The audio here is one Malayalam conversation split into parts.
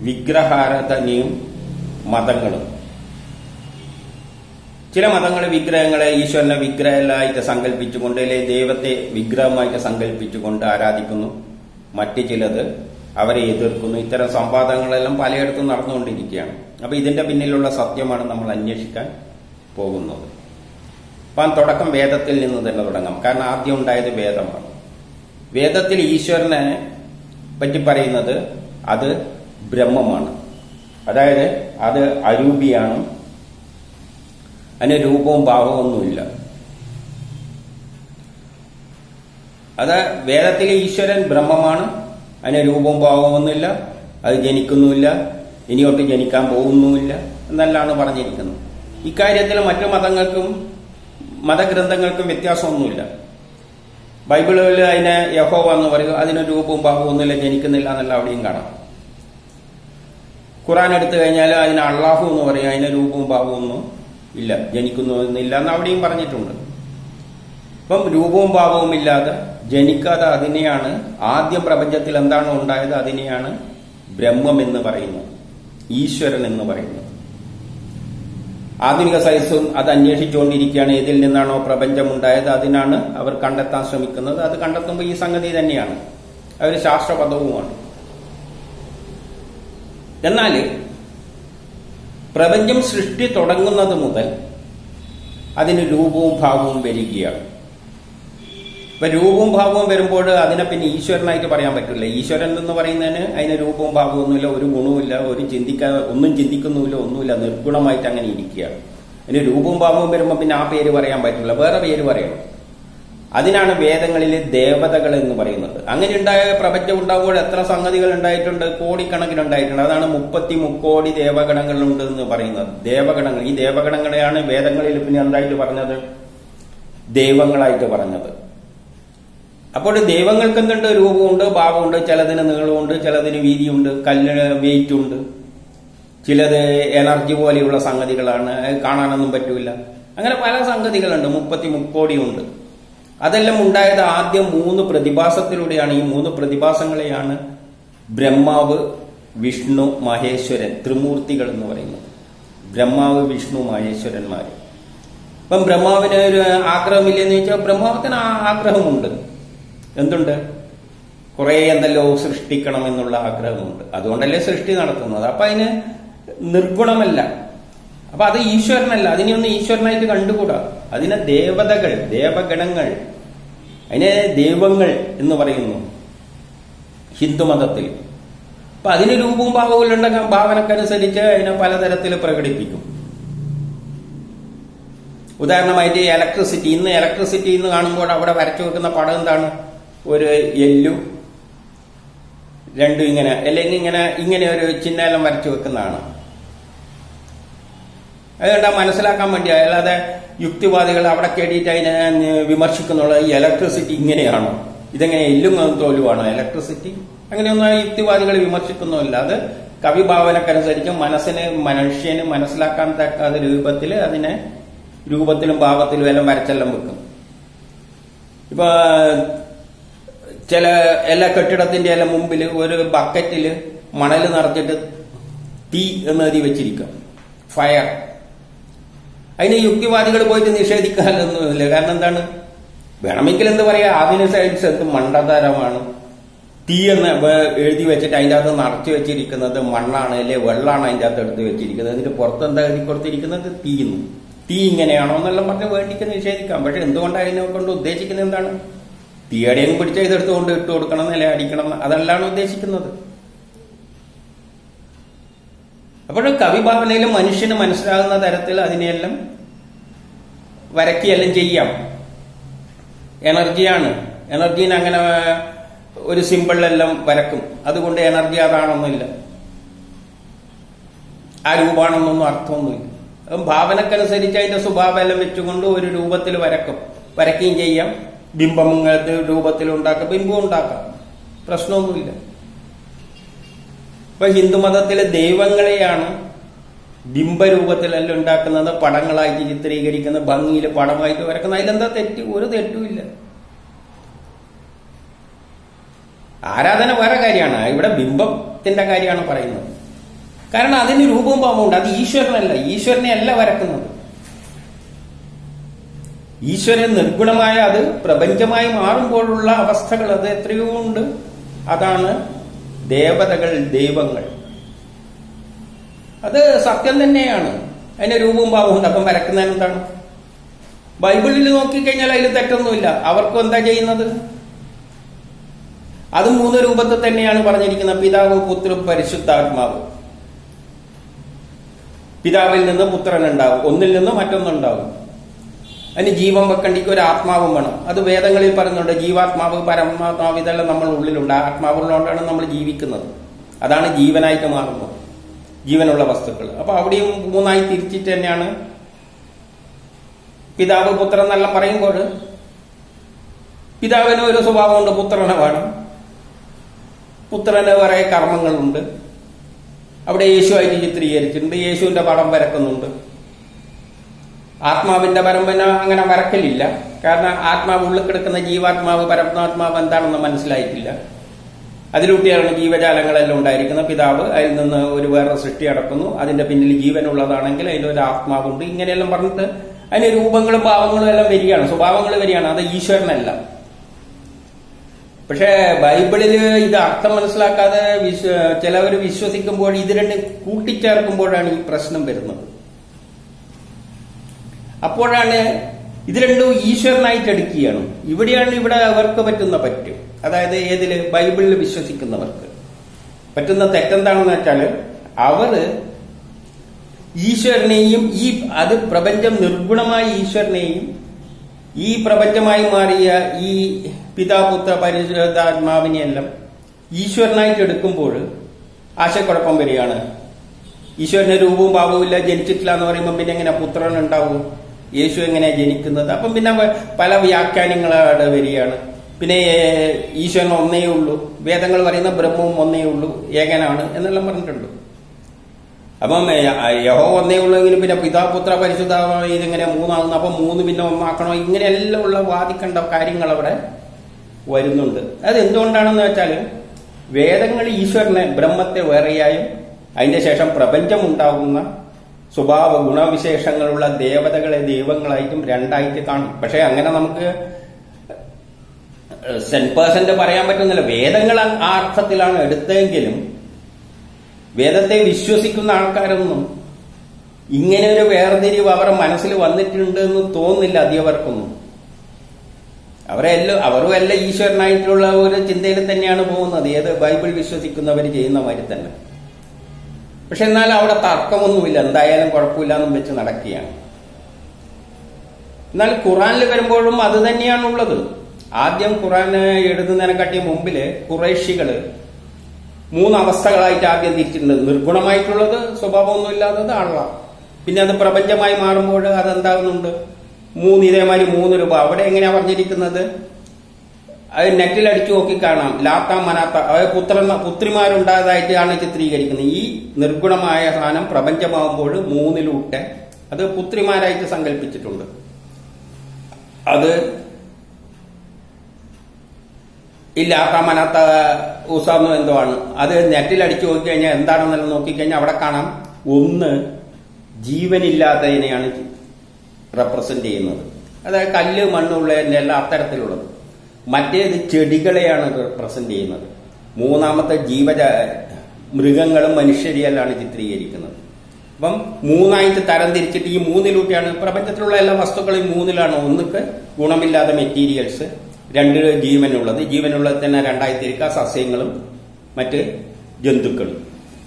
വിഗ്രഹാരാധനയും മതങ്ങളും ചില മതങ്ങൾ വിഗ്രഹങ്ങളെ ഈശ്വരനെ വിഗ്രഹമായിട്ട് സങ്കല്പിച്ചുകൊണ്ട് അല്ലെങ്കിൽ ദൈവത്തെ വിഗ്രഹമായിട്ട് സങ്കല്പിച്ചുകൊണ്ട് ആരാധിക്കുന്നു മറ്റു ചിലത് അവരെ എതിർക്കുന്നു ഇത്തരം സംവാദങ്ങളെല്ലാം പലയിടത്തും നടന്നുകൊണ്ടിരിക്കുകയാണ് അപ്പൊ ഇതിന്റെ പിന്നിലുള്ള സത്യമാണ് നമ്മൾ അന്വേഷിക്കാൻ പോകുന്നത് അപ്പം തുടക്കം വേദത്തിൽ നിന്ന് തന്നെ തുടങ്ങാം കാരണം ആദ്യം ഉണ്ടായത് വേദമാണ് വേദത്തിൽ ഈശ്വരനെ പറ്റി പറയുന്നത് അത് ബ്രഹ്മമാണ് അതായത് അത് അരൂപിയാണ് അതിന് രൂപവും ഭാവവും ഒന്നുമില്ല അത് വേദത്തിലെ ഈശ്വരൻ ബ്രഹ്മമാണ് അതിന് രൂപവും ഭാവവും ഒന്നുമില്ല അത് ജനിക്കുന്നുമില്ല ഇനിയോട്ട് ജനിക്കാൻ പോകുന്നുമില്ല എന്നെല്ലാണ് പറഞ്ഞിരിക്കുന്നത് ഇക്കാര്യത്തിൽ മറ്റു മതങ്ങൾക്കും മതഗ്രന്ഥങ്ങൾക്കും വ്യത്യാസമൊന്നുമില്ല ബൈബിളിൽ അതിനെ യഹോവ എന്ന് പറയുക അതിന് രൂപവും ഭാവവും ഒന്നുമില്ല ജനിക്കുന്നില്ല എന്നല്ല അവിടെയും കാണാം ഖുറാൻ എടുത്തു കഴിഞ്ഞാൽ അതിന് അള്ളാഹു എന്ന് പറയും അതിന് രൂപവും ഭാവവും ഒന്നും ഇല്ല ജനിക്കുന്നു എന്നില്ല എന്ന് അവിടെയും പറഞ്ഞിട്ടുണ്ട് ഇപ്പം രൂപവും ഭാവവും ഇല്ലാതെ ജനിക്കാതെ അതിനെയാണ് ആദ്യം പ്രപഞ്ചത്തിൽ എന്താണോ ഉണ്ടായത് അതിനെയാണ് ബ്രഹ്മം എന്ന് പറയുന്നത് ഈശ്വരൻ എന്ന് പറയുന്നത് ആധുനിക സയൻസും അത് അന്വേഷിച്ചുകൊണ്ടിരിക്കുകയാണ് ഇതിൽ നിന്നാണോ പ്രപഞ്ചം ഉണ്ടായത് അതിനാണ് അവർ കണ്ടെത്താൻ ശ്രമിക്കുന്നത് അത് കണ്ടെത്തുമ്പോൾ ഈ സംഗതി തന്നെയാണ് അവർ ശാസ്ത്രപദവുമാണ് എന്നാൽ പ്രപഞ്ചം സൃഷ്ടി തുടങ്ങുന്നത് മുതൽ അതിന് രൂപവും ഭാവവും വരികയാണ് ഇപ്പൊ രൂപവും ഭാവവും വരുമ്പോൾ അതിനെ പിന്നെ ഈശ്വരനായിട്ട് പറയാൻ പറ്റില്ല ഈശ്വരൻ എന്ന് പറയുന്നതിന് അതിന് രൂപവും ഭാവവും ഒന്നുമില്ല ഒരു ഗുണവുമില്ല ഒരു ചിന്തിക്കാതെ ഒന്നും ചിന്തിക്കുന്നുമില്ല ഒന്നുമില്ല നിർഗുണമായിട്ട് അങ്ങനെ ഇരിക്കുകയാണ് അതിന് രൂപവും ഭാവവും വരുമ്പോൾ പിന്നെ ആ പേര് പറയാൻ പറ്റില്ല വേറെ പേര് പറയണം അതിനാണ് വേദങ്ങളിൽ ദേവതകൾ എന്ന് പറയുന്നത് അങ്ങനെ ഉണ്ടായ പ്രപഞ്ചം ഉണ്ടാകുമ്പോൾ എത്ര സംഗതികൾ ഉണ്ടായിട്ടുണ്ട് കോടിക്കണക്കിന് ഉണ്ടായിട്ടുണ്ട് അതാണ് മുപ്പത്തി മുക്കോടി ദേവഗണങ്ങളുണ്ട് എന്ന് പറയുന്നത് ദേവഗണങ്ങൾ ഈ ദേവഗണങ്ങളെയാണ് വേദങ്ങളിൽ പിന്നെ എന്തായിട്ട് പറഞ്ഞത് ദൈവങ്ങളായിട്ട് പറഞ്ഞത് അപ്പോൾ ദൈവങ്ങൾക്ക് എന്തുണ്ട് രൂപമുണ്ട് ഭാവമുണ്ട് ചിലതിന് നീളമുണ്ട് ചിലതിന് വീതിയുണ്ട് കല്ലിന് വെയിറ്റ് ഉണ്ട് ചിലത് എനർജി പോലെയുള്ള സംഗതികളാണ് അത് കാണാനൊന്നും പറ്റൂല അങ്ങനെ പല സംഗതികളുണ്ട് മുപ്പത്തി മുക്കോടിയുണ്ട് അതെല്ലാം ഉണ്ടായത് ആദ്യം മൂന്ന് പ്രതിഭാസത്തിലൂടെയാണ് ഈ മൂന്ന് പ്രതിഭാസങ്ങളെയാണ് ബ്രഹ്മാവ് വിഷ്ണു മഹേശ്വരൻ ത്രിമൂർത്തികൾ എന്ന് പറയുന്നത് ബ്രഹ്മാവ് വിഷ്ണു മഹേശ്വരന്മാർ ഇപ്പം ബ്രഹ്മാവിന് ഒരു ആഗ്രഹമില്ലെന്ന് ചോദിച്ചാൽ ബ്രഹ്മാവത്തിന് ആ ആഗ്രഹമുണ്ട് എന്തുണ്ട് കുറെ എന്തെല്ലോ സൃഷ്ടിക്കണം എന്നുള്ള ആഗ്രഹമുണ്ട് അതുകൊണ്ടല്ലേ സൃഷ്ടി നടത്തുന്നത് അപ്പൊ അതിന് നിർഗുണമല്ല അപ്പൊ അത് ഈശ്വരനല്ല അതിനെയൊന്നും ഈശ്വരനായിട്ട് കണ്ടുകൂടാ അതിനെ ദേവതകൾ ദേവഗണങ്ങൾ അതിനെ ദൈവങ്ങൾ എന്ന് പറയുന്നു ഹിന്ദുമതത്തിൽ അപ്പൊ അതിന് രൂപവും ഭാവവും ഉണ്ടെങ്കിൽ ഭാവനക്കനുസരിച്ച് അതിനെ പലതരത്തിൽ പ്രകടിപ്പിക്കും ഉദാഹരണമായിട്ട് ഇലക്ട്രിസിറ്റി ഇന്ന് ഇലക്ട്രിസിറ്റി ഇന്ന് കാണുമ്പോൾ അവിടെ വരച്ചു വെക്കുന്ന പടം എന്താണ് ഒരു എല്ലു രണ്ടും ഇങ്ങനെ അല്ലെങ്കിൽ ഇങ്ങനെ ഇങ്ങനെ ഒരു ചിഹ്നെല്ലാം വരച്ചു വെക്കുന്നതാണ് അതുകൊണ്ട് മനസ്സിലാക്കാൻ വേണ്ടി അല്ലാതെ യുക്തിവാദികൾ അവിടെ കേട്ടിട്ട് അതിനെ വിമർശിക്കുന്നുള്ള ഈ ഇലക്ട്രിസിറ്റി ഇങ്ങനെയാണോ ഇതെങ്ങനെ എല്ലും തോലുവാണോ ഇലക്ട്രിസിറ്റി അങ്ങനെയൊന്നും യുക്തിവാദികൾ വിമർശിക്കുന്നുമില്ല അത് കവിഭാവനക്കനുസരിച്ച് മനസ്സിന് മനുഷ്യന് മനസ്സിലാക്കാൻ തക്ക രൂപത്തിൽ അതിനെ രൂപത്തിലും ഭാവത്തിലും എല്ലാം വരച്ചെല്ലാം വെക്കും ഇപ്പൊ ചില എല്ലാ കെട്ടിടത്തിന്റെ എല്ലാം മുമ്പിൽ ഒരു ബക്കറ്റിൽ മണൽ നിറച്ചിട്ട് തീ എന്ന് എഴുതി വെച്ചിരിക്കും ഫയർ അതിന് യുക്തിവാദികൾ പോയിട്ട് നിഷേധിക്കാനൊന്നുമില്ല കാരണം എന്താണ് വേണമെങ്കിൽ എന്ത് പറയാ ആധുനിക സയൻസ് എന്ത് മണ്ടതരമാണ് തീ എന്ന് എഴുതി വെച്ചിട്ട് അതിൻ്റെ അകത്ത് നിറച്ചു വെച്ചിരിക്കുന്നത് മണ്ണാണ് അല്ലെ വെള്ളമാണ് അതിൻ്റെ അകത്ത് എടുത്ത് വെച്ചിരിക്കുന്നത് എന്നിട്ട് പുറത്ത് എന്താ എഴുതി കൊടുത്തിരിക്കുന്നത് തീന്നു തീ ഇങ്ങനെയാണോ എന്നെല്ലാം പറഞ്ഞ് വേണ്ടിക്ക് നിഷേധിക്കാം പക്ഷെ എന്തുകൊണ്ട് അതിനെ കൊണ്ട് ഉദ്ദേശിക്കുന്നത് എന്താണ് തീയടയും പിടിച്ച ഇതെടുത്തുകൊണ്ട് ഇട്ട് കൊടുക്കണം അല്ലെ അടിക്കണം അതല്ലാണ് ഉദ്ദേശിക്കുന്നത് അപ്പോൾ കവിഭാവനയിൽ മനുഷ്യന് മനസ്സിലാകുന്ന തരത്തിൽ അതിനെയെല്ലാം വരക്കിയെല്ലാം ചെയ്യാം എനർജിയാണ് എനർജീനെ അങ്ങനെ ഒരു സിമ്പിളിലെല്ലാം വരക്കും അതുകൊണ്ട് എനർജി അതാണെന്നില്ല ആ രൂപമാണെന്നൊന്നും അർത്ഥമൊന്നുമില്ല ഭാവനക്കനുസരിച്ച് അതിന്റെ സ്വഭാവം എല്ലാം വെച്ചുകൊണ്ട് ഒരു രൂപത്തിൽ വരക്കും വരയ്ക്കുകയും ചെയ്യാം ബിംബങ്ങളുടെ രൂപത്തിൽ ഉണ്ടാക്കാം ബിംബം ഉണ്ടാക്കാം പ്രശ്നമൊന്നുമില്ല ഇപ്പൊ ഹിന്ദുമതത്തിലെ ദൈവങ്ങളെയാണ് ബിംബരൂപത്തിലെല്ലാം ഉണ്ടാക്കുന്നത് പടങ്ങളായിട്ട് ചിത്രീകരിക്കുന്ന ഭംഗിയിൽ പടമായിട്ട് വരക്കുന്ന അതിലെന്താ തെറ്റ് ഒരു തെറ്റുമില്ല ആരാധന വേറെ കാര്യമാണ് ഇവിടെ ബിംബത്തിന്റെ കാര്യമാണ് പറയുന്നത് കാരണം അതിന് രൂപവും ഭാവമുണ്ട് അത് ഈശ്വരനല്ല ഈശ്വരനെ അല്ല വരക്കുന്നത് ഈശ്വരൻ നിർഗുണമായ അത് പ്രപഞ്ചമായി മാറുമ്പോഴുള്ള അവസ്ഥകൾ അത് എത്രയോ ഉണ്ട് അതാണ് ദേവതകൾ ദൈവങ്ങൾ അത് സത്യം തന്നെയാണ് അതിന്റെ രൂപവും ഭാവവും ഉണ്ട് അപ്പം വരക്കുന്നതിന് എന്താണ് ബൈബിളിൽ നോക്കിക്കഴിഞ്ഞാൽ അതിൽ തെറ്റൊന്നുമില്ല അവർക്കും എന്താ ചെയ്യുന്നത് അത് മൂന്ന് രൂപത്തിൽ തന്നെയാണ് പറഞ്ഞിരിക്കുന്നത് പിതാവ് പുത്രൻ പരിശുദ്ധാത്മാവ് പിതാവിൽ നിന്ന് പുത്രൻ ഉണ്ടാവും ഒന്നിൽ നിന്ന് മറ്റൊന്നുണ്ടാവും അതിന് ജീവൻ വെക്കണ്ടിക്ക് ഒരു ആത്മാവും വേണം അത് വേദങ്ങളിൽ പറയുന്നുണ്ട് ജീവാത്മാവ് പരമാത്മാവ് ഇതെല്ലാം നമ്മൾ ഉള്ളിലുണ്ട് ആ ആത്മാവുള്ളതുകൊണ്ടാണ് നമ്മൾ ജീവിക്കുന്നത് അതാണ് ജീവനായിട്ട് മാറുന്നത് ജീവനുള്ള വസ്തുക്കൾ അപ്പൊ അവിടെയും മൂന്നായി തിരിച്ചിട്ട് തന്നെയാണ് പിതാവ് പുത്രൻ എന്നെല്ലാം പറയുമ്പോൾ പിതാവിന് ഒരു സ്വഭാവമുണ്ട് പുത്രനെ വേണം പുത്രന് കുറെ കർമ്മങ്ങളുണ്ട് അവിടെ യേശുവായിട്ട് ചിത്രീകരിച്ചിട്ടുണ്ട് യേശുവിന്റെ പടം വരക്കുന്നുണ്ട് ആത്മാവിന്റെ പരമ്പന അങ്ങനെ വരക്കലില്ല കാരണം ആത്മാവ് ഉള്ളിൽ കിടക്കുന്ന ജീവാത്മാവ് പരമാത്മാവ് എന്താണെന്ന് മനസ്സിലായിട്ടില്ല അതിലൂട്ടിയാണ് ജീവജാലങ്ങളെല്ലാം ഉണ്ടായിരിക്കുന്നത് പിതാവ് അതിൽ നിന്ന് ഒരു വേറെ സൃഷ്ടി അടക്കുന്നു അതിന്റെ പിന്നിൽ ജീവനുള്ളതാണെങ്കിൽ അതിൽ ഒരു ആത്മാവുണ്ട് ഇങ്ങനെയെല്ലാം പറഞ്ഞിട്ട് അതിന് രൂപങ്ങളും ഭാവങ്ങളും എല്ലാം വരികയാണ് സ്വഭാവങ്ങൾ വരികയാണ് അത് ഈശ്വരനല്ല പക്ഷേ ബൈബിളില് ഇത് അർത്ഥം മനസ്സിലാക്കാതെ വിശ്വ ചിലവർ വിശ്വസിക്കുമ്പോൾ ഇത് രണ്ടും കൂട്ടിച്ചേർക്കുമ്പോഴാണ് ഈ പ്രശ്നം വരുന്നത് അപ്പോഴാണ് ഇത് രണ്ടും ഈശ്വരനായിട്ട് എടുക്കുകയാണ് ഇവിടെയാണ് ഇവിടെ അവർക്ക് പറ്റുന്ന പറ്റും അതായത് ഏതില് ബൈബിളിൽ വിശ്വസിക്കുന്നവർക്ക് പറ്റുന്ന തെറ്റെന്താണെന്ന് വെച്ചാൽ അവര് ഈശ്വരനെയും ഈ അത് പ്രപഞ്ചം നിർഗുണമായ ഈശ്വരനെയും ഈ പ്രപഞ്ചമായി മാറിയ ഈ പിതാപുത്ര പരിശുദ്ധാത്മാവിനെയെല്ലാം ഈശ്വരനായിട്ട് എടുക്കുമ്പോൾ ആശയക്കുഴപ്പം വരികയാണ് ഈശ്വരന് രൂപവും ഭാവവും ഇല്ല ജനിച്ചിട്ടില്ല എന്ന് പറയുമ്പോൾ പിന്നെ എങ്ങനെ പുത്രൻ ഉണ്ടാവും യേശു എങ്ങനെയാ ജനിക്കുന്നത് അപ്പം പിന്നെ പല വ്യാഖ്യാനങ്ങളവിടെ വരികയാണ് പിന്നെ ഈശ്വരൻ ഒന്നേ ഉള്ളൂ വേദങ്ങൾ പറയുന്ന ബ്രഹ്മവും ഒന്നേ ഉള്ളൂ ഏകനാണ് എന്നെല്ലാം പറഞ്ഞിട്ടുണ്ട് അപ്പം യഹോ ഒന്നേ ഉള്ളെങ്കിൽ പിന്നെ പിതാപുത്ര പരിശുദ്ധ ഇതിങ്ങനെ മൂന്നാകുന്നു അപ്പം മൂന്ന് പിന്നെ ഒന്നാക്കണോ ഇങ്ങനെയെല്ലാം ഉള്ള വാദിക്കേണ്ട കാര്യങ്ങൾ അവിടെ വരുന്നുണ്ട് അത് എന്തുകൊണ്ടാണെന്ന് വെച്ചാൽ വേദങ്ങൾ ഈശ്വരനെ ബ്രഹ്മത്തെ വേറെയായും അതിന്റെ ശേഷം പ്രപഞ്ചം ഉണ്ടാകുന്ന സ്വഭാവ ഗുണവിശേഷങ്ങളുള്ള ദേവതകളെ ദൈവങ്ങളായിട്ടും രണ്ടായിട്ട് കാണും പക്ഷെ അങ്ങനെ നമുക്ക് സെൻ പേഴ്സന്റ് പറയാൻ പറ്റുന്നില്ല വേദങ്ങൾ ആ അർത്ഥത്തിലാണ് എടുത്തതെങ്കിലും വേദത്തെ വിശ്വസിക്കുന്ന ആൾക്കാരൊന്നും ഇങ്ങനെ ഒരു വേർതിരിവ് അവരുടെ മനസ്സിൽ വന്നിട്ടുണ്ട് എന്ന് തോന്നുന്നില്ല അധികവർക്കൊന്നും അവരെ എല്ലാം അവരും എല്ലാം ഈശ്വരനായിട്ടുള്ള ഒരു ചിന്തയിൽ തന്നെയാണ് പോകുന്നത് ഏത് ബൈബിൾ വിശ്വസിക്കുന്നവർ ചെയ്യുന്ന മാതിരി തന്നെ പക്ഷെ എന്നാൽ അവിടെ തർക്കമൊന്നുമില്ല എന്തായാലും കുഴപ്പമില്ല എന്നും വെച്ച് നടക്കുകയാണ് എന്നാൽ ഖുറാനിൽ വരുമ്പോഴും അത് തന്നെയാണുള്ളത് ആദ്യം ഖുറാൻ എഴുതുന്നതിനെക്കാട്ടി മുമ്പില് കുറേഷികള് മൂന്ന് അവസ്ഥകളായിട്ട് ആദ്യം തിരിച്ചിട്ടുണ്ട് നിർഗുണമായിട്ടുള്ളത് സ്വഭാവമൊന്നും ഇല്ലാത്തത് ആള പിന്നെ അത് പ്രപഞ്ചമായി മാറുമ്പോൾ അതെന്താകുന്നുണ്ട് മൂന്ന് ഇതേമാതിരി മൂന്ന് രൂപ അവിടെ എങ്ങനെയാ പറഞ്ഞിരിക്കുന്നത് അത് നെറ്റിൽ അടിച്ചു നോക്കി കാണാം ലാത്ത മനാത്ത അതായത് പുത്രൻ പുത്രിമാരുണ്ടായതായിട്ടാണ് ചിത്രീകരിക്കുന്നത് ഈ നിർഗുണമായ സാധനം പ്രപഞ്ചമാകുമ്പോൾ മൂന്നിലൂട്ടെ അത് പുത്രിമാരായിട്ട് സങ്കല്പിച്ചിട്ടുണ്ട് അത് ഇല്ലാത്ത മനാത്ത ഉസാന്നോ എന്തോ ആണ് അത് നെറ്റിൽ അടിച്ചു നോക്കി കഴിഞ്ഞാൽ എന്താണെന്നെല്ലാം നോക്കിക്കഴിഞ്ഞാൽ അവിടെ കാണാം ഒന്ന് ജീവനില്ലാത്തതിനെയാണ് റെപ്രസെന്റ് ചെയ്യുന്നത് അതായത് കല്ല് മണ്ണുള്ളതിന്റെ എല്ലാം അത്തരത്തിലുള്ളത് മറ്റേത് ചെടികളെയാണ് റെപ്രസെന്റ് ചെയ്യുന്നത് മൂന്നാമത്തെ ജീവജ മൃഗങ്ങളും മനുഷ്യരെയെല്ലാണ് ചിത്രീകരിക്കുന്നത് അപ്പം മൂന്നായിട്ട് തരം തിരിച്ചിട്ട് ഈ മൂന്നിലൂട്ടിയാണ് പ്രപഞ്ചത്തിലുള്ള എല്ലാ വസ്തുക്കളും മൂന്നിലാണ് ഒന്നുക്ക് ഗുണമില്ലാത്ത മെറ്റീരിയൽസ് രണ്ട് ജീവനുള്ളത് ജീവനുള്ളത് തന്നെ രണ്ടായി തിരിക്കുക സസ്യങ്ങളും മറ്റ് ജന്തുക്കളും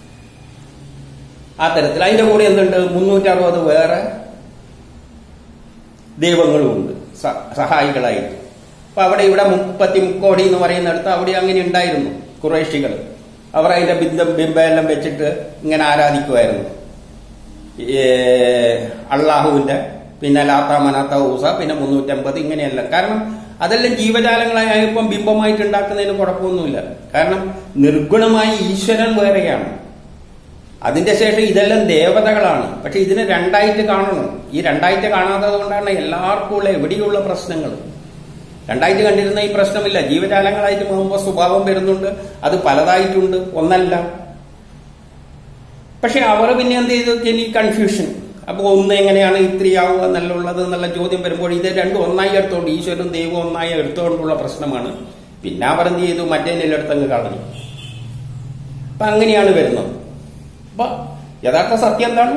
ആ തരത്തിൽ അതിന്റെ കൂടെ എന്തുണ്ട് മുന്നൂറ്ററുപത് വേറെ ദൈവങ്ങളുമുണ്ട് സഹായികളായിട്ട് അപ്പൊ അവിടെ ഇവിടെ മുപ്പത്തി മുക്കോടി എന്ന് പറയുന്നിടത്ത് അവിടെ അങ്ങനെ ഉണ്ടായിരുന്നു കുറേശികൾ അവർ അതിന്റെ ബിന്ദം ബിംബെല്ലാം വെച്ചിട്ട് ഇങ്ങനെ ആരാധിക്കുമായിരുന്നു അള്ളാഹുവിന്റെ പിന്നെ ലാത്ത മനാത്ത ഊസ പിന്നെ മുന്നൂറ്റമ്പത് ഇങ്ങനെയല്ല കാരണം അതെല്ലാം ജീവജാലങ്ങളായപ്പം ബിംബമായിട്ട് ഉണ്ടാക്കുന്നതിന് കുഴപ്പമൊന്നുമില്ല കാരണം നിർഗുണമായി ഈശ്വരൻ വേറെയാണ് അതിന്റെ ശേഷം ഇതെല്ലാം ദേവതകളാണ് പക്ഷെ ഇതിനെ രണ്ടായിട്ട് കാണണം ഈ രണ്ടായിട്ട് കാണാത്തത് കൊണ്ടാണ് എല്ലാവർക്കും ഉള്ള എവിടെയുള്ള പ്രശ്നങ്ങൾ രണ്ടായിട്ട് കണ്ടിരുന്ന ഈ പ്രശ്നമില്ല ജീവജാലങ്ങളായിട്ട് പോകുമ്പോൾ സ്വഭാവം വരുന്നുണ്ട് അത് പലതായിട്ടുണ്ട് ഒന്നല്ല പക്ഷെ അവർ പിന്നെ എന്ത് ചെയ്തു ഇനി കൺഫ്യൂഷൻ അപ്പോൾ ഒന്ന് എങ്ങനെയാണ് ഇത്രയാവുക എന്നുള്ളത് എന്നുള്ള ചോദ്യം വരുമ്പോൾ ഇത് രണ്ടും ഒന്നായി എടുത്തോണ്ട് ഈശ്വരൻ ദൈവം ഒന്നായി എടുത്തുകൊണ്ടുള്ള പ്രശ്നമാണ് പിന്നെ അവർ എന്ത് ചെയ്തു മറ്റേ നിലെടുത്തങ്ങ് കളഞ്ഞു അപ്പൊ അങ്ങനെയാണ് വരുന്നത് അപ്പൊ യഥാർത്ഥ സത്യം എന്താണ്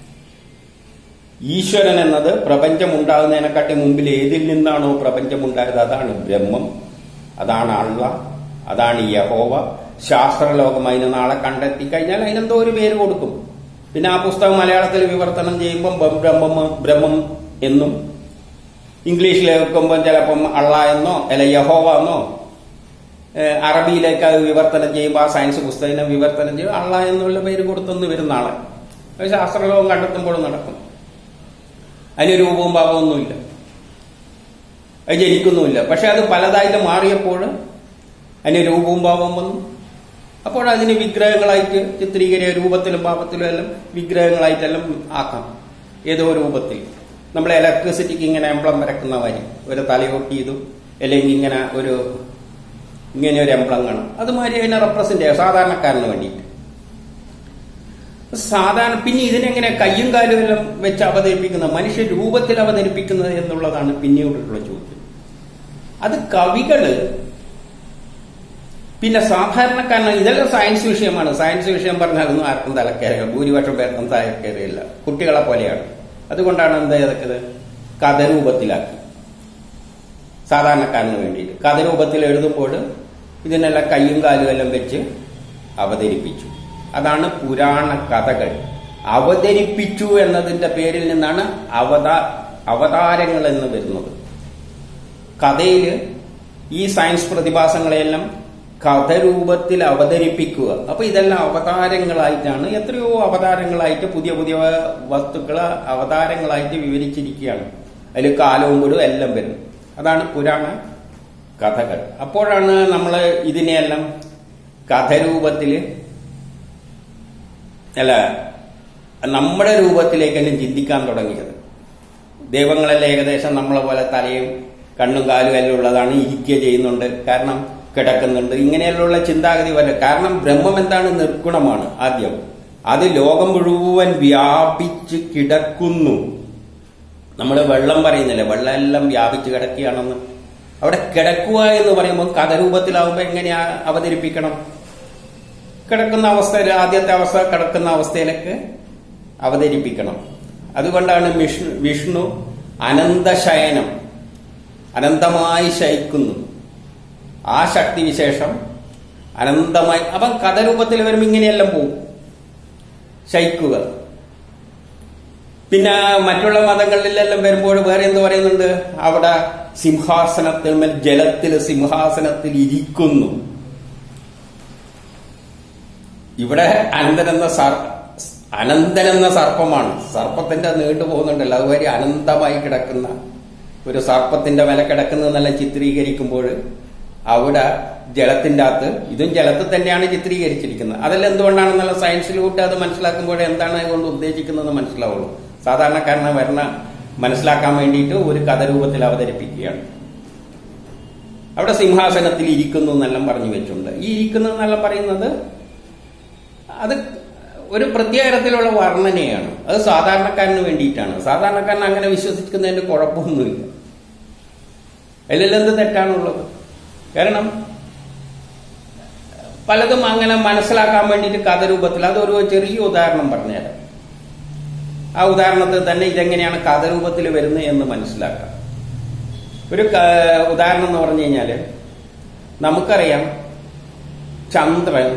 ഈശ്വരൻ എന്നത് പ്രപഞ്ചം ഉണ്ടാകുന്നതിനെക്കാട്ടി മുമ്പിൽ ഏതിൽ നിന്നാണോ പ്രപഞ്ചം ഉണ്ടായത് അതാണ് ബ്രഹ്മം അതാണ് അള്ള അതാണ് യഹോവ ശാസ്ത്രലോകം അതിന് നാളെ കണ്ടെത്തി കഴിഞ്ഞാൽ അതിനെന്തോ ഒരു പേര് കൊടുക്കും പിന്നെ ആ പുസ്തകം മലയാളത്തിൽ വിവർത്തനം ചെയ്യുമ്പം ബ- ബ്രഹ്മം ബ്രഹ്മം എന്നും ഇംഗ്ലീഷിൽ വെക്കുമ്പോൾ ചിലപ്പം അള്ള എന്നോ അല്ല യഹോവ എന്നോ ഏഹ് അറബിയിലേക്ക് അത് വിവർത്തനം ചെയ്യുമ്പോൾ ആ സയൻസ് പുസ്തകം വിവർത്തനം ചെയ്യും അള്ള എന്നുള്ള പേര് കൊടുത്തെന്ന് വരുന്ന ആളെ അത് ശാസ്ത്രലോകം കണ്ടെത്തുമ്പോൾ നടക്കും അതിന് രൂപവും ഭാവമൊന്നുമില്ല അത് ജനിക്കുന്നുമില്ല പക്ഷെ അത് പലതായിട്ട് മാറിയപ്പോൾ അതിന് രൂപവും ഭാവവും വന്നു അപ്പോൾ അതിന് വിഗ്രഹങ്ങളായിട്ട് ചിത്രീകരിക്കുക രൂപത്തിലും ഭാവത്തിലും എല്ലാം വിഗ്രഹങ്ങളായിട്ടെല്ലാം ആക്കാം ഏതോ രൂപത്തിൽ നമ്മൾ ഇലക്ട്രിസിറ്റിക്ക് ഇങ്ങനെ എംബ്ലം വരക്കുന്ന മാതിരി ഒരു തലയൊട്ടി ഇതും അല്ലെങ്കിൽ ഇങ്ങനെ ഒരു ഇങ്ങനെ ഒരു എംബ്ലം കാണും അതുമാതിരി അതിനെ റെപ്രസെന്റ് ചെയ്യുക സാധാരണക്കാരന് വേണ്ടിയിട്ട് സാധാരണ പിന്നെ ഇതിനെങ്ങനെ കയ്യും കാലും എല്ലാം വെച്ച് അവതരിപ്പിക്കുന്നത് മനുഷ്യ രൂപത്തിൽ അവതരിപ്പിക്കുന്നത് എന്നുള്ളതാണ് പിന്നീടുള്ള ചോദ്യം അത് കവികള് പിന്നെ സാധാരണക്കാരന് ഇതെല്ലാം സയൻസ് വിഷയമാണ് സയൻസ് വിഷയം പറഞ്ഞാലൊന്നും ആർക്കും തലക്കയറില്ല ഭൂരിപക്ഷം പേർക്കും തലക്കയറിയില്ല കുട്ടികളെ പോലെയാണ് അതുകൊണ്ടാണ് എന്താ ചെയ്തത് കഥരൂപത്തിലാക്കി സാധാരണക്കാരന് വേണ്ടിയിട്ട് കഥരൂപത്തിൽ എഴുതുമ്പോൾ ഇതിനെല്ലാം കയ്യും കാലും എല്ലാം വെച്ച് അവതരിപ്പിച്ചു അതാണ് പുരാണ കഥകൾ അവതരിപ്പിച്ചു എന്നതിന്റെ പേരിൽ നിന്നാണ് അവതാ അവതാരങ്ങൾ എന്ന് വരുന്നത് കഥയില് ഈ സയൻസ് പ്രതിഭാസങ്ങളെല്ലാം കഥരൂപത്തിൽ അവതരിപ്പിക്കുക അപ്പൊ ഇതെല്ലാം അവതാരങ്ങളായിട്ടാണ് എത്രയോ അവതാരങ്ങളായിട്ട് പുതിയ പുതിയ വസ്തുക്കളെ അവതാരങ്ങളായിട്ട് വിവരിച്ചിരിക്കുകയാണ് അതിൽ കാലവും കൂടും എല്ലാം വരും അതാണ് പുരാണ കഥകൾ അപ്പോഴാണ് നമ്മൾ ഇതിനെയെല്ലാം കഥരൂപത്തില് അല്ല നമ്മുടെ രൂപത്തിലേക്കെല്ലാം ചിന്തിക്കാൻ തുടങ്ങിയത് ദൈവങ്ങളെല്ലാം ഏകദേശം നമ്മളെ പോലെ തലയും കണ്ണും കാലും എല്ലാം ഉള്ളതാണ് ഇരിക്കുക ചെയ്യുന്നുണ്ട് കാരണം കിടക്കുന്നുണ്ട് ഇങ്ങനെയുള്ള ചിന്താഗതി വരെ കാരണം ബ്രഹ്മം എന്താണ് നിർഗുണമാണ് ആദ്യം അത് ലോകം മുഴുവൻ വ്യാപിച്ച് കിടക്കുന്നു നമ്മൾ വെള്ളം പറയുന്നില്ലേ വെള്ളം എല്ലാം വ്യാപിച്ച് കിടക്കുകയാണെന്ന് അവിടെ കിടക്കുക എന്ന് പറയുമ്പോൾ കഥരൂപത്തിലാവുമ്പോൾ എങ്ങനെയാ അവതരിപ്പിക്കണം കിടക്കുന്ന അവസ്ഥയിൽ ആദ്യത്തെ അവസ്ഥ കിടക്കുന്ന അവസ്ഥയിലേക്ക് അവതരിപ്പിക്കണം അതുകൊണ്ടാണ് വിഷ്ണു വിഷ്ണു അനന്തശയനം അനന്തമായി ശയിക്കുന്നു ആ ശക്തി വിശേഷം അനന്തമായി അപ്പം കഥരൂപത്തിൽ വരുമ്പോൾ ഇങ്ങനെയെല്ലാം പോകും ശയിക്കുക പിന്നെ മറ്റുള്ള മതങ്ങളിലെല്ലാം വരുമ്പോൾ വേറെ എന്ത് പറയുന്നുണ്ട് അവിടെ സിംഹാസനത്തിൽ മേൽ ജലത്തിൽ സിംഹാസനത്തിൽ ഇരിക്കുന്നു ഇവിടെ അനന്തൻ എന്ന സർ അനന്തൻ എന്ന സർപ്പമാണ് സർപ്പത്തിന്റെ നീണ്ടു പോകുന്നുണ്ടല്ലോ അതുവരെ അനന്തമായി കിടക്കുന്ന ഒരു സർപ്പത്തിന്റെ മേലെ കിടക്കുന്നതെന്നെല്ലാം ചിത്രീകരിക്കുമ്പോൾ അവിടെ ജലത്തിന്റെ അകത്ത് ഇതും ജലത്തിൽ തന്നെയാണ് ചിത്രീകരിച്ചിരിക്കുന്നത് അതെല്ലാം എന്തുകൊണ്ടാണെന്നുള്ള സയൻസിലൂട്ട് അത് മനസ്സിലാക്കുമ്പോൾ എന്താണ് അതുകൊണ്ട് ഉദ്ദേശിക്കുന്നത് മനസ്സിലാവുള്ളൂ സാധാരണക്കാരനെ വരണ മനസ്സിലാക്കാൻ വേണ്ടിയിട്ട് ഒരു കഥരൂപത്തിൽ അവതരിപ്പിക്കുകയാണ് അവിടെ സിംഹാസനത്തിൽ ഇരിക്കുന്നു എന്നെല്ലാം പറഞ്ഞു വെച്ചിട്ടുണ്ട് ഈ ഇരിക്കുന്നു എന്നെല്ലാം പറയുന്നത് അത് ഒരു പ്രത്യേക തരത്തിലുള്ള വർണ്ണനയാണ് അത് സാധാരണക്കാരന് വേണ്ടിയിട്ടാണ് സാധാരണക്കാരൻ അങ്ങനെ വിശ്വസിക്കുന്നതിന്റെ കുഴപ്പമൊന്നുമില്ല അതിലെന്ത് തെറ്റാണുള്ളത് കാരണം പലതും അങ്ങനെ മനസ്സിലാക്കാൻ വേണ്ടിയിട്ട് കഥരൂപത്തിൽ അതൊരു ചെറിയ ഉദാഹരണം പറഞ്ഞുതരാം ആ ഉദാഹരണത്തിൽ തന്നെ ഇതെങ്ങനെയാണ് കഥരൂപത്തിൽ വരുന്നത് എന്ന് മനസ്സിലാക്കാം ഒരു ക- ഉദാഹരണം എന്ന് പറഞ്ഞു കഴിഞ്ഞാൽ നമുക്കറിയാം ചന്ദ്രൻ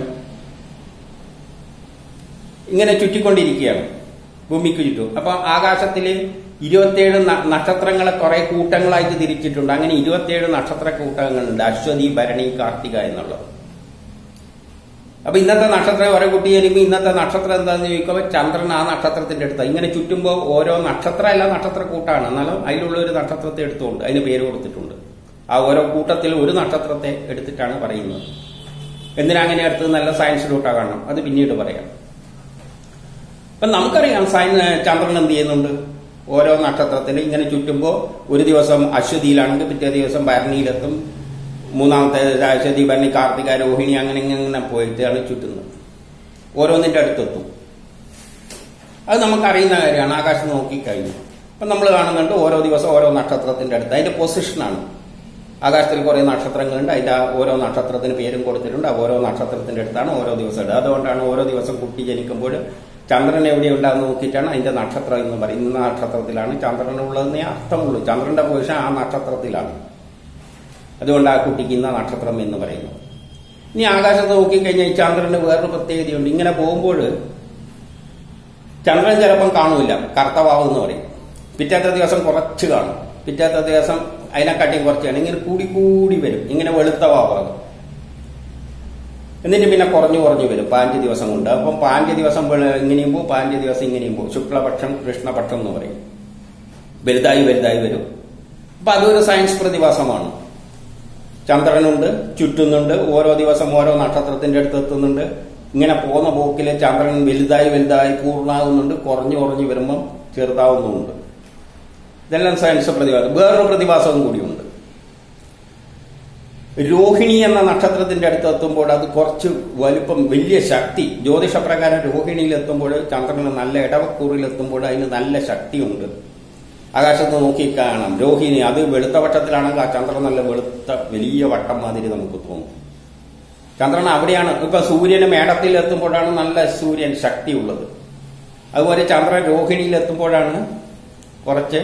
ഇങ്ങനെ ചുറ്റിക്കൊണ്ടിരിക്കുകയാണ് ഭൂമിക്ക് ചുറ്റും അപ്പൊ ആകാശത്തിൽ ഇരുപത്തിയേഴ് ന- നക്ഷത്രങ്ങളെ കുറെ കൂട്ടങ്ങളായിട്ട് തിരിച്ചിട്ടുണ്ട് അങ്ങനെ ഇരുപത്തിയേഴ് നക്ഷത്ര കൂട്ടങ്ങളുണ്ട് അശ്വതി ഭരണി കാർത്തിക എന്നുള്ളത് അപ്പൊ ഇന്നത്തെ നക്ഷത്രം ഓരോ കുട്ടി വരുമ്പോൾ ഇന്നത്തെ നക്ഷത്രം എന്താണെന്ന് ചോദിക്കുമ്പോൾ ചന്ദ്രൻ ആ നക്ഷത്രത്തിന്റെ അടുത്ത് ഇങ്ങനെ ചുറ്റുമ്പോൾ ഓരോ നക്ഷത്രം അല്ല നക്ഷത്ര കൂട്ടാണ് എന്നാലും അതിലുള്ള ഒരു നക്ഷത്രത്തെ എടുത്തുകൊണ്ട് അതിന് പേര് കൊടുത്തിട്ടുണ്ട് ആ ഓരോ കൂട്ടത്തിൽ ഒരു നക്ഷത്രത്തെ എടുത്തിട്ടാണ് പറയുന്നത് എന്തിനാ അങ്ങനെ എടുത്തത് നല്ല സയൻസിലോട്ടാ കാണണം അത് പിന്നീട് പറയാം അപ്പൊ നമുക്കറിയാം സയൻ ചന്ദ്രൻ എന്ത് ചെയ്യുന്നുണ്ട് ഓരോ നക്ഷത്രത്തിൽ ഇങ്ങനെ ചുറ്റുമ്പോൾ ഒരു ദിവസം അശ്വതിയിലാണെങ്കിൽ പിറ്റേ ദിവസം ഭരണിയിലെത്തും മൂന്നാമത്തെ അശ്വതി ഭരണി കാർത്തിക രോഹിണി അങ്ങനെ ഇങ്ങനെ പോയിട്ടാണ് ചുറ്റുന്നത് ഓരോന്നിന്റെ അടുത്തെത്തും അത് നമുക്കറിയുന്ന കാര്യമാണ് ആകാശം നോക്കിക്കഴിഞ്ഞു അപ്പം നമ്മൾ കാണുന്നുണ്ട് ഓരോ ദിവസം ഓരോ നക്ഷത്രത്തിന്റെ അടുത്ത് അതിന്റെ പൊസിഷനാണ് ആകാശത്തിൽ കുറേ നക്ഷത്രങ്ങളുണ്ട് അതിന്റെ ആ ഓരോ നക്ഷത്രത്തിന് പേരും കൊടുത്തിട്ടുണ്ട് ആ ഓരോ നക്ഷത്രത്തിന്റെ അടുത്താണ് ഓരോ ദിവസം ഇടുക അതുകൊണ്ടാണ് ഓരോ ദിവസം കുട്ടി ജനിക്കുമ്പോൾ ചന്ദ്രൻ എവിടെയുണ്ടാകുന്ന നോക്കിയിട്ടാണ് അതിന്റെ നക്ഷത്രം എന്ന് പറയും ഇന്ന നക്ഷത്രത്തിലാണ് ചന്ദ്രൻ ഉള്ളതെന്നേ അർത്ഥമുള്ളൂ ചന്ദ്രന്റെ പൊസിഷൻ ആ നക്ഷത്രത്തിലാണ് അതുകൊണ്ട് ആ കുട്ടിക്ക് ഇന്ന നക്ഷത്രം എന്ന് പറയുന്നു ഇനി ആകാശത്ത് നോക്കിക്കഴിഞ്ഞാൽ ഈ ചന്ദ്രന് വേറൊരു പ്രത്യേകതയുണ്ട് ഇങ്ങനെ പോകുമ്പോൾ ചന്ദ്രൻ ചിലപ്പം കാണൂല കറുത്തവാവ് എന്ന് പറയും പിറ്റേത്തെ ദിവസം കുറച്ച് കാണും പിറ്റേത്തെ ദിവസം അതിനെക്കാട്ടി കുറച്ചാണ് ഇങ്ങനെ കൂടി കൂടി വരും ഇങ്ങനെ വെളുത്ത വാവാകും എന്നിട്ട് പിന്നെ കുറഞ്ഞു കുറഞ്ഞു വരും പാഞ്ച് ദിവസം കൊണ്ട് അപ്പം പാഞ്ച് ദിവസം വെള- ഇങ്ങനെയും പോകും പാഞ്ച് ദിവസം ഇങ്ങനെയും പോകും ശുക്ലപക്ഷം കൃഷ്ണപക്ഷം എന്ന് പറയും വലുതായി വലുതായി വരും അപ്പൊ അതൊരു സയൻസ് പ്രതിഭാസമാണ് ചന്ദ്രനുണ്ട് ചുറ്റുന്നുണ്ട് ഓരോ ദിവസം ഓരോ നക്ഷത്രത്തിന്റെ അടുത്ത് എത്തുന്നുണ്ട് ഇങ്ങനെ പോകുന്ന പോക്കിൽ ചന്ദ്രൻ വലുതായി വലുതായി പൂർണ്ണാകുന്നുണ്ട് കുറഞ്ഞു കുറഞ്ഞു വരുമ്പം ചെറുതാവുന്നുമുണ്ട് ഇതെല്ലാം സയൻസ് പ്രതിഭാസം വേറൊരു പ്രതിഭാസവും കൂടിയുണ്ട് രോഹിണി എന്ന നക്ഷത്രത്തിന്റെ അടുത്ത് എത്തുമ്പോൾ അത് കുറച്ച് വലുപ്പം വലിയ ശക്തി ജ്യോതിഷപ്രകാരം രോഹിണിയിൽ എത്തുമ്പോൾ ചന്ദ്രന് നല്ല ഇടവക്കൂറിൽ എത്തുമ്പോൾ അതിന് നല്ല ശക്തിയുണ്ട് ആകാശത്ത് നോക്കി കാണാം രോഹിണി അത് വെളുത്ത വട്ടത്തിലാണെങ്കിൽ ആ ചന്ദ്രൻ നല്ല വെളുത്ത വലിയ വട്ടം മാതിരി നമുക്ക് തോന്നും ചന്ദ്രൻ അവിടെയാണ് ഇപ്പൊ സൂര്യന് മേടത്തിൽ എത്തുമ്പോഴാണ് നല്ല സൂര്യൻ ശക്തിയുള്ളത് അതുപോലെ ചന്ദ്രൻ രോഹിണിയിൽ എത്തുമ്പോഴാണ് കുറച്ച്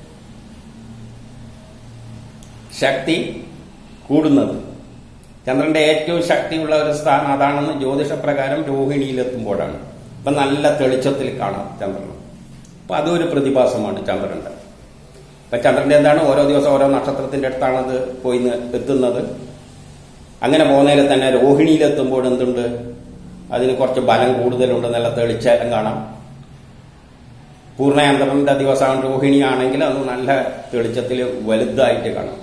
ശക്തി കൂടുന്നത് ചന്ദ്രന്റെ ഏറ്റവും ശക്തിയുള്ള ഒരു സ്ഥാനം അതാണെന്ന് ജ്യോതിഷപ്രകാരം രോഹിണിയിൽ എത്തുമ്പോഴാണ് അപ്പൊ നല്ല തെളിച്ചത്തിൽ കാണാം ചന്ദ്രൻ അപ്പൊ അതൊരു പ്രതിഭാസമാണ് ചന്ദ്രന്റെ ഇപ്പൊ ചന്ദ്രന്റെ എന്താണ് ഓരോ ദിവസം ഓരോ നക്ഷത്രത്തിന്റെ അടുത്താണ് അത് പോയി നി- എത്തുന്നത് അങ്ങനെ പോകുന്നതിൽ തന്നെ രോഹിണിയിൽ എത്തുമ്പോൾ എന്തുണ്ട് അതിന് കുറച്ച് ബലം കൂടുതലുണ്ട് നല്ല തെളിച്ചെല്ലാം കാണാം പൂർണ്ണയന്ത്രന്റെ ദിവസം രോഹിണി ആണെങ്കിൽ അത് നല്ല തെളിച്ചത്തിൽ വലുതായിട്ട് കാണാം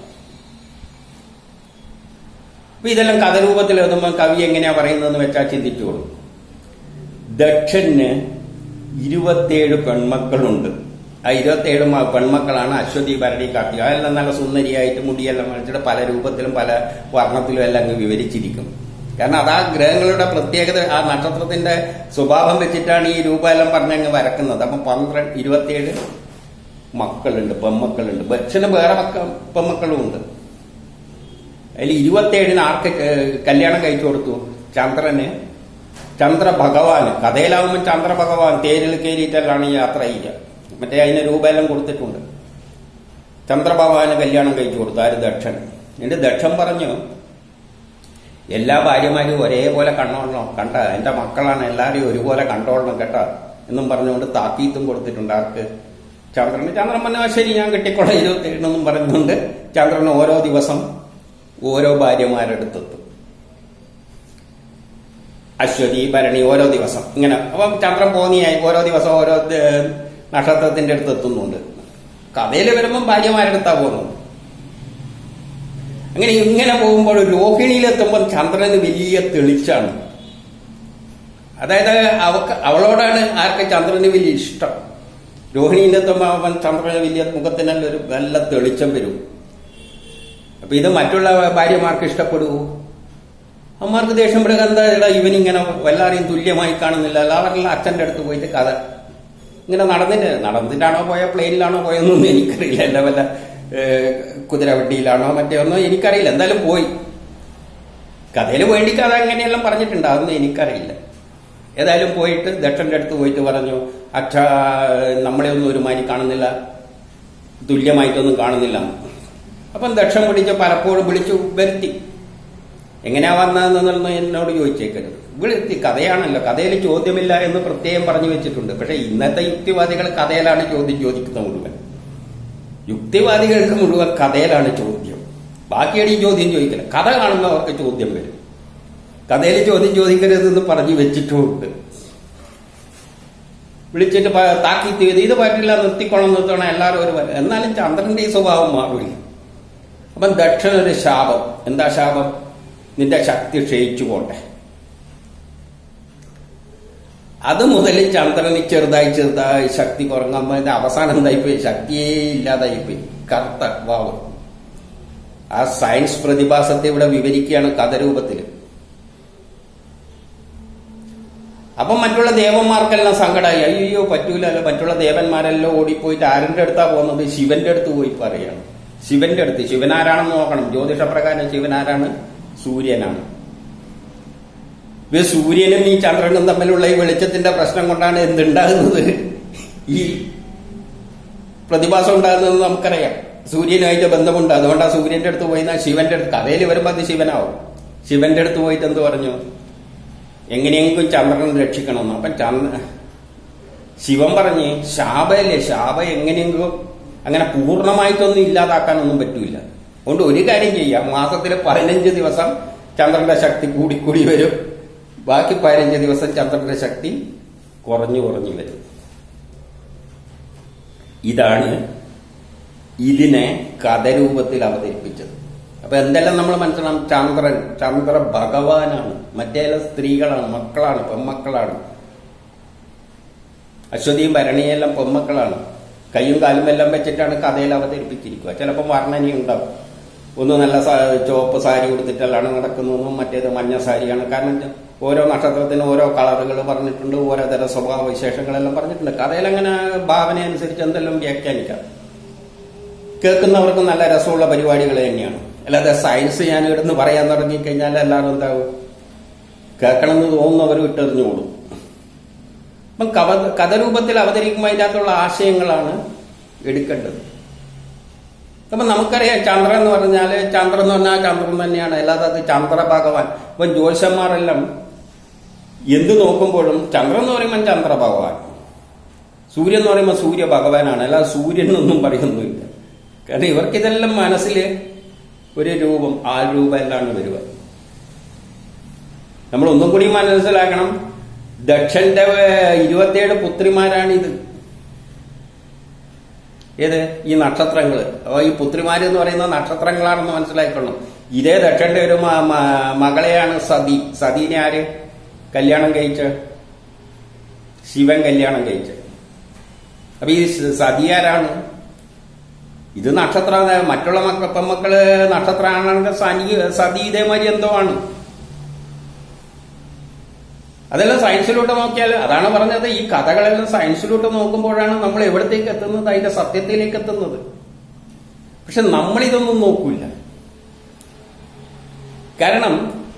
അപ്പൊ ഇതെല്ലാം കഥരൂപത്തിൽ എഴുതുമ്പോൾ കവി എങ്ങനെയാ പറയുന്നതെന്ന് വെച്ചാൽ ചിന്തിച്ചോളൂ ദക്ഷന് ഇരുപത്തിയേഴ് പെൺമക്കളുണ്ട് ആ ഇരുപത്തിയേഴ് മ- പെൺമക്കളാണ് അശ്വതി ഭരണി കാർത്തിക അതെല്ലാം നല്ല സുന്ദരിയായിട്ട് മുടിയെല്ലാം വലിച്ചിട്ട് പല രൂപത്തിലും പല വർണ്ണത്തിലും എല്ലാം അങ്ങ് വിവരിച്ചിരിക്കും കാരണം അത് ആ ഗ്രഹങ്ങളുടെ പ്രത്യേകത ആ നക്ഷത്രത്തിന്റെ സ്വഭാവം വെച്ചിട്ടാണ് ഈ രൂപമെല്ലാം പറഞ്ഞങ്ങ് വരക്കുന്നത് അപ്പം പന്ത്രണ്ട് ഇരുപത്തിയേഴ് മക്കളുണ്ട് പെൺമക്കളുണ്ട് ബക്ഷന് വേറെ മക്ക പെൺമക്കളും ഉണ്ട് അതിൽ ഇരുപത്തിയേഴിന് ആർക്ക് ഏഹ് കല്യാണം കഴിച്ചു കൊടുത്തു ചന്ദ്രന് ചന്ദ്രഭഗവാന് കഥയിലാവുമ്പോൾ ചന്ദ്രഭഗവാൻ തേരിൽ കയറിയിട്ടെല്ലാം യാത്ര ചെയ്യുക മറ്റേ അതിന് രൂപയെല്ലാം കൊടുത്തിട്ടുണ്ട് ചന്ദ്രഭഗവാന് കല്യാണം കഴിച്ചു കൊടുത്തു ആര് ദക്ഷൻ എന്റെ ദക്ഷൻ പറഞ്ഞു എല്ലാ ഭാര്യമാരും ഒരേപോലെ കണ്ടോളണം കണ്ട എന്റെ മക്കളാണ് എല്ലാവരെയും ഒരുപോലെ കണ്ടോളണം കേട്ടോ എന്നും പറഞ്ഞുകൊണ്ട് താക്കീത്തും കൊടുത്തിട്ടുണ്ട് ആർക്ക് ചന്ദ്രന് ചന്ദ്രൻ പറഞ്ഞാൽ ശരി ഞാൻ കെട്ടിക്കോളാം ഇരുപത്തി ഏഴെന്നും പറഞ്ഞുകൊണ്ട് ചന്ദ്രൻ ഓരോ ദിവസം ഓരോ ഭാര്യമാരെടുത്തെത്തും അശ്വതി ഭരണി ഓരോ ദിവസം ഇങ്ങനെ അപ്പം ചന്ദ്രൻ പോന്നിയായി ഓരോ ദിവസം ഓരോ ഏഹ്, നക്ഷത്രത്തിന്റെ അടുത്ത് എത്തുന്നുണ്ട് കഥയിൽ വരുമ്പം ഭാര്യമാരെടുത്താ പോകുന്നത് അങ്ങനെ ഇങ്ങനെ പോകുമ്പോൾ രോഹിണിയിലെത്തുമ്പോൾ ചന്ദ്രന് വലിയ തെളിച്ചാണ് അതായത് അവക്ക് അവളോടാണ് ആർക്ക് ചന്ദ്രന് വലിയ ഇഷ്ടം രോഹിണിയിലെത്തുമ്പോൾ അവൻ ചന്ദ്രന് വലിയ മുഖത്തിനെല്ലാം ഒരു നല്ല തെളിച്ചം വരും അപ്പൊ ഇത് മറ്റുള്ള ഭാര്യമാർക്ക് ഇഷ്ടപ്പെടുവോ അമ്മമാർക്ക് ദേഷ്യം പെടുക എന്താ എടാ ഇവനിങ്ങനെ എല്ലാവരെയും തുല്യമായി കാണുന്നില്ല എല്ലാവരെല്ലാം അച്ഛന്റെ അടുത്ത് പോയിട്ട് കഥ ഇങ്ങനെ നടന്നിട്ട് നടന്നിട്ടാണോ പോയ പ്ലെയിനിലാണോ പോയെന്നൊന്നും എനിക്കറിയില്ല അല്ല വല്ല ഏഹ്, കുതിരവണ്ടിയിലാണോ മറ്റേ ഒന്നും എനിക്കറിയില്ല എന്തായാലും പോയി കഥയിൽ വേണ്ടി കഥ അങ്ങനെയെല്ലാം പറഞ്ഞിട്ടുണ്ട് അതൊന്നും എനിക്കറിയില്ല ഏതായാലും പോയിട്ട് ദക്ഷന്റെ അടുത്ത് പോയിട്ട് പറഞ്ഞു അച്ഛ നമ്മളെ ഒന്നും ഒരുമാതിരി കാണുന്നില്ല തുല്യമായിട്ടൊന്നും കാണുന്നില്ല അപ്പം ദക്ഷം പിടിച്ച് പലപ്പോഴും വിളിച്ചു വരുത്തി എങ്ങനെയാ വന്നതെന്നൊന്നും എന്നോട് ചോദിച്ചേക്കരുത് വിളിത്തി കഥയാണല്ലോ കഥയിൽ ചോദ്യമില്ല എന്ന് പ്രത്യേകം പറഞ്ഞു വെച്ചിട്ടുണ്ട് പക്ഷെ ഇന്നത്തെ യുക്തിവാദികൾ കഥയിലാണ് ചോദ്യം ചോദിക്കുന്നത് മുഴുവൻ യുക്തിവാദികൾക്ക് മുഴുവൻ കഥയിലാണ് ചോദ്യം ബാക്കിയാണ് ഈ ചോദ്യം ചോദിക്കില്ല കഥ കാണുമ്പോൾ അവർക്ക് ചോദ്യം വരും കഥയിൽ ചോദ്യം ചോദിക്കരുതെന്ന് പറഞ്ഞു വെച്ചിട്ടുമുണ്ട് വിളിച്ചിട്ട് പ- താക്കീത്ത് ചെയ്ത് ഇത് പറ്റില്ല നിർത്തിക്കോണം നിർത്തണം എല്ലാവരും ഒരു വര- എന്നാലും ചന്ദ്രന്റെ ഈ സ്വഭാവം മാറില്ല അപ്പം ദക്ഷനൊരു ശാപം എന്താ ശാപം നിന്റെ ശക്തി ക്ഷയിച്ചു പോട്ടെ അത് മുതൽ ചന്ദ്രന് ചെറുതായി ചെറുതായി ശക്തി കുറങ്ങുമ്പോൾ അതിന്റെ അവസാനം എന്തായിപ്പോയി ശക്തിയേ ഇല്ലാതായിപ്പോയി കറുത്ത വാവ് ആ സയൻസ് പ്രതിഭാസത്തെ ഇവിടെ വിവരിക്കുകയാണ് കഥരൂപത്തിൽ അപ്പം മറ്റുള്ള ദേവന്മാർക്കെല്ലാം സങ്കടമായി അയ്യോ പറ്റൂലല്ലോ മറ്റുള്ള ദേവന്മാരെല്ലാം ഓടിപ്പോയിട്ട് ആരുടെ അടുത്താ പോകുന്നത് ശിവന്റെ അടുത്ത് പോയി പറയാണ് ശിവന്റെ അടുത്ത് ശിവൻ ആരാണെന്ന് നോക്കണം ജ്യോതിഷപ്രകാരം ശിവൻ ആരാണ് സൂര്യനാണ് ഇത് സൂര്യനും ഈ ചന്ദ്രനും തമ്മിലുള്ള ഈ വെളിച്ചത്തിന്റെ പ്രശ്നം കൊണ്ടാണ് എന്തുണ്ടാകുന്നത് ഈ പ്രതിഭാസം ഉണ്ടാകുന്നത് നമുക്കറിയാം സൂര്യനുമായിട്ട് ബന്ധമുണ്ട് അതുകൊണ്ട് ആ സൂര്യന്റെ അടുത്ത് പോയി ശിവന്റെ അടുത്ത് കഥയിൽ വരുമ്പോൾ അത് ശിവനാവും ശിവന്റെ അടുത്ത് പോയിട്ട് എന്ത് പറഞ്ഞു എങ്ങനെയെങ്കിലും ചന്ദ്രനെ രക്ഷിക്കണമെന്ന് അപ്പൊ ചന്ദ്ര ശിവൻ പറഞ്ഞ് ശാപയല്ലേ ശാപ എങ്ങനെയെങ്കിലും അങ്ങനെ പൂർണ്ണമായിട്ടൊന്നും ഇല്ലാതാക്കാനൊന്നും പറ്റൂല അതുകൊണ്ട് ഒരു കാര്യം ചെയ്യാം മാസത്തിൽ പതിനഞ്ച് ദിവസം ചന്ദ്രന്റെ ശക്തി കൂടിക്കൂടി വരും ബാക്കി പതിനഞ്ച് ദിവസം ചന്ദ്രന്റെ ശക്തി കുറഞ്ഞു കുറഞ്ഞു വരും ഇതാണ് ഇതിനെ കഥരൂപത്തിൽ അവതരിപ്പിച്ചത് അപ്പൊ എന്തെല്ലാം നമ്മൾ മനസ്സിലാവും ചന്ദ്രൻ ചന്ദ്ര ഭഗവാനാണ് മറ്റേ സ്ത്രീകളാണ് മക്കളാണ് പെമ്മക്കളാണ് അശ്വതിയും ഭരണിയെല്ലാം പെമ്മക്കളാണ് കൈയും കാലും എല്ലാം വെച്ചിട്ടാണ് കഥയിൽ അവതരിപ്പിച്ചിരിക്കുക ചിലപ്പോൾ വർണ്ണന ഉണ്ടാവും ഒന്ന് നല്ല ചുവപ്പ് സാരി കൊടുത്തിട്ടല്ലാണ് നടക്കുന്നതെന്നും മറ്റേത് മഞ്ഞ സാരിയാണ് കാരണം ഓരോ നക്ഷത്രത്തിന് ഓരോ കളറുകൾ പറഞ്ഞിട്ടുണ്ട് ഓരോ തരം സ്വഭാവ വിശേഷങ്ങളെല്ലാം പറഞ്ഞിട്ടുണ്ട് കഥയിൽ അങ്ങനെ ഭാവന അനുസരിച്ച് എന്തെല്ലാം വ്യാഖ്യാനിക്കാം കേൾക്കുന്നവർക്ക് നല്ല രസമുള്ള പരിപാടികൾ തന്നെയാണ് അല്ലാതെ സയൻസ് ഞാൻ ഇവിടുന്ന് പറയാൻ തുടങ്ങിക്കഴിഞ്ഞാൽ എല്ലാവരും എന്താവും കേൾക്കണമെന്ന് തോന്നുന്നവർ വിട്ടെറിഞ്ഞോളും അപ്പം കവ കഥരൂപത്തിൽ അവതരിക്കുമ്പോൾ അതിനകത്തുള്ള ആശയങ്ങളാണ് എടുക്കേണ്ടത് അപ്പൊ നമുക്കറിയാം ചന്ദ്രൻ എന്ന് പറഞ്ഞാൽ ചന്ദ്രൻ എന്ന് പറഞ്ഞാൽ ചന്ദ്രൻ തന്നെയാണ് അല്ലാതെ അത് ചന്ദ്ര ഭഗവാൻ ഇപ്പം ജ്യോത്സ്യന്മാരെല്ലാം എന്ത് നോക്കുമ്പോഴും ചന്ദ്രൻ എന്ന് പറയുമ്പോൾ ചന്ദ്ര ഭഗവാൻ സൂര്യൻ എന്ന് പറയുമ്പോൾ സൂര്യ ഭഗവാനാണ് അല്ലാതെ സൂര്യൻ എന്നൊന്നും പറയുന്നില്ല കാരണം ഇവർക്ക് ഇതെല്ലാം മനസ്സിൽ ഒരു രൂപം ആ രൂപം എല്ലാം വരിക നമ്മൾ ഒന്നും കൂടി മനസ്സിലാക്കണം ദക്ഷന്റെ ഇരുപത്തിയേഴ് പുത്രിമാരാണിത് ഏത് ഈ നക്ഷത്രങ്ങൾ അപ്പൊ ഈ പുത്രിമാര് എന്ന് പറയുന്ന നക്ഷത്രങ്ങളാണെന്ന് മനസ്സിലാക്കണം ഇതേ ദക്ഷന്റെ ഒരു മകളെയാണ് സതി സതീനെ ആര് കല്യാണം കഴിച്ച ശിവൻ കല്യാണം കഴിച്ച അപ്പൊ ഈ സതി ആരാണ് ഇത് നക്ഷത്ര മറ്റുള്ള മക്ക പെമ്മക്കള് നക്ഷത്രമാണെങ്കിൽ സനി സതി ഇതേമാതിരി എന്തോ ആണ് അതെല്ലാം സയൻസിലോട്ട് നോക്കിയാൽ അതാണ് പറഞ്ഞത് ഈ കഥകളെല്ലാം സയൻസിലോട്ട് നോക്കുമ്പോഴാണ് നമ്മൾ എവിടത്തേക്ക് എത്തുന്നത് അതിന്റെ സത്യത്തിലേക്ക് എത്തുന്നത് പക്ഷെ നമ്മളിതൊന്നും നോക്കൂല കാരണം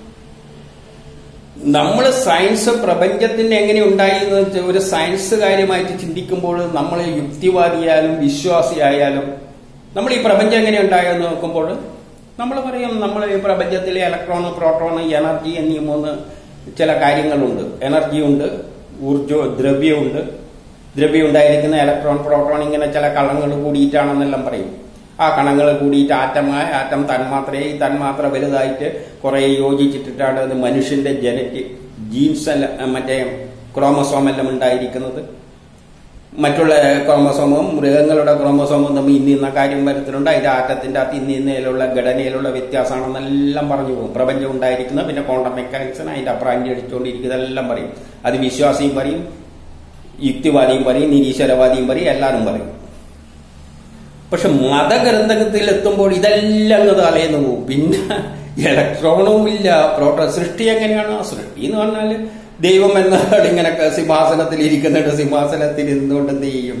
നമ്മൾ സയൻസ് പ്രപഞ്ചത്തിന് എങ്ങനെ ഉണ്ടായി എന്ന് വെച്ചാൽ ഒരു സയൻസ് കാര്യമായിട്ട് ചിന്തിക്കുമ്പോൾ നമ്മൾ യുക്തിവാദിയായാലും വിശ്വാസിയായാലും നമ്മൾ ഈ പ്രപഞ്ചം എങ്ങനെ ഉണ്ടായെന്ന് നോക്കുമ്പോൾ നമ്മൾ പറയും നമ്മൾ ഈ പ്രപഞ്ചത്തിലെ ഇലക്ട്രോൺ പ്രോട്ടോൺ എനർജി എന്നീ മൂന്ന് ചില കാര്യങ്ങളുണ്ട് എനർജി ഉണ്ട് ഊർജോ ദ്രവ്യമുണ്ട് ദ്രവ്യം ഉണ്ടായിരിക്കുന്ന ഇലക്ട്രോൺ പ്രോട്ടോൺ ഇങ്ങനെ ചില കളങ്ങൾ കൂടിയിട്ടാണെന്നെല്ലാം പറയും ആ കണങ്ങൾ കൂടിയിട്ട് ആറ്റമായ ആറ്റം തന്മാത്രയെ ഈ തന്മാത്ര വലുതായിട്ട് കുറെ യോജിച്ചിട്ടിട്ടാണ് അത് മനുഷ്യന്റെ ജനറ്റിക് ജീൻസ് എല്ലാം മറ്റേ ക്രോമസോം എല്ലാം ഉണ്ടായിരിക്കുന്നത് മറ്റുള്ള ക്രോമസോമും മൃഗങ്ങളുടെ ക്രോമസോമും തമ്മിൽ ഇന്ന ഇന്ന കാര്യം വരുത്തുന്നുണ്ട് അതിന്റെ ആറ്റത്തിന്റെ അകത്ത് ഇന്ന ഇന്നയിലുള്ള ഘടനയിലുള്ള വ്യത്യാസമാണെന്നെല്ലാം പറഞ്ഞു പോകും പ്രപഞ്ചം ഉണ്ടായിരിക്കുന്ന പിന്നെ ക്വാണ്ടം മെക്കാനിക്സിന് അതിന്റെ അപ്രാഞ്ചി അടിച്ചുകൊണ്ടിരിക്കുന്നതെല്ലാം പറയും അത് വിശ്വാസിയും പറയും യുക്തിവാദിയും പറയും നിരീശ്വരവാദിയും പറയും എല്ലാവരും പറയും പക്ഷെ മതഗ്രന്ഥത്തിൽ എത്തുമ്പോൾ ഇതെല്ലാം അങ്ങ് തലേന്ന് പോകും പിന്നെ ഇലക്ട്രോണും ഇല്ല പ്രോട്ടോ സൃഷ്ടി എങ്ങനെയാണ് ആ സൃഷ്ടി എന്ന് പറഞ്ഞാല് ദൈവം എന്നാണ് ഇങ്ങനെ സിംഹാസനത്തിൽ ഇരിക്കുന്നുണ്ട് സിംഹാസനത്തിൽ ഇരുന്നുകൊണ്ട് എന്ത് ചെയ്യും